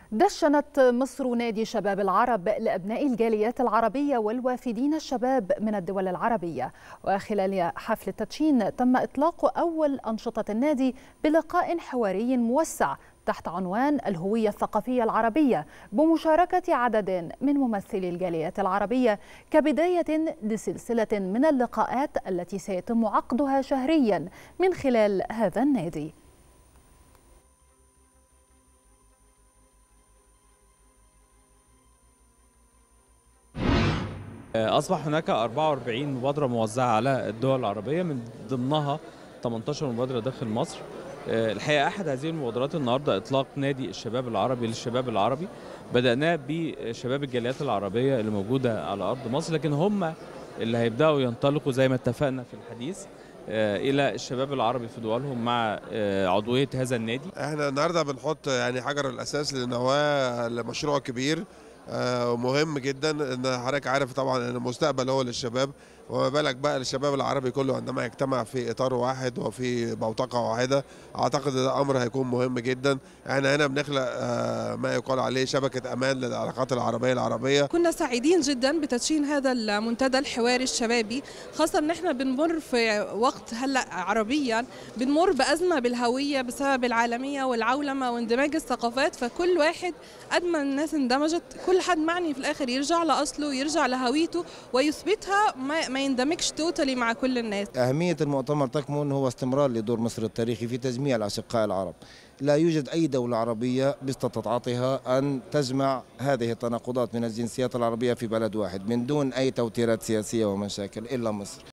دشنت مصر نادي شباب العرب لأبناء الجاليات العربية والوافدين الشباب من الدول العربية وخلال حفل التدشين تم إطلاق أول أنشطة النادي بلقاء حواري موسع تحت عنوان الهوية الثقافية العربية بمشاركة عدد من ممثلي الجاليات العربية كبداية لسلسلة من اللقاءات التي سيتم عقدها شهريا من خلال هذا النادي أصبح هناك 44 مبادرة موزعة على الدول العربية من ضمنها 18 مبادرة داخل مصر الحقيقة أحد هذه المبادرات النهاردة إطلاق نادي الشباب العربي للشباب العربي بدأناه بشباب الجاليات العربية اللي موجودة على أرض مصر لكن هم اللي هيبدأوا ينطلقوا زي ما اتفقنا في الحديث الى الشباب العربي في دولهم مع عضويه هذا النادي احنا النهارده بنحط يعني حجر الاساس لنواه لمشروع كبير ومهم جدا ان حضرتك عارف طبعا ان المستقبل هو للشباب وما بالك بقى للشباب العربي كله عندما يجتمع في اطار واحد وفي بوتقه واحده اعتقد ده امر هيكون مهم جدا احنا هنا بنخلق ما يقال عليه شبكه امان للعلاقات العربيه العربيه كنا سعيدين جدا بتدشين هذا المنتدى الحواري الشبابي خاصه ان احنا بنمر في وقت هلا عربيا بنمر بازمه بالهويه بسبب العالميه والعولمه واندماج الثقافات فكل واحد قد ما الناس اندمجت كل حد معني في الاخر يرجع لاصله يرجع لهويته ويثبتها ما, ما يندمجش توتالي مع كل الناس أهمية المؤتمر تكمن هو استمرار لدور مصر التاريخي في تجميع الأشقاء العرب لا يوجد أي دولة عربية باستطاعتها أن تجمع هذه التناقضات من الجنسيات العربية في بلد واحد من دون أي توتيرات سياسية ومشاكل إلا مصر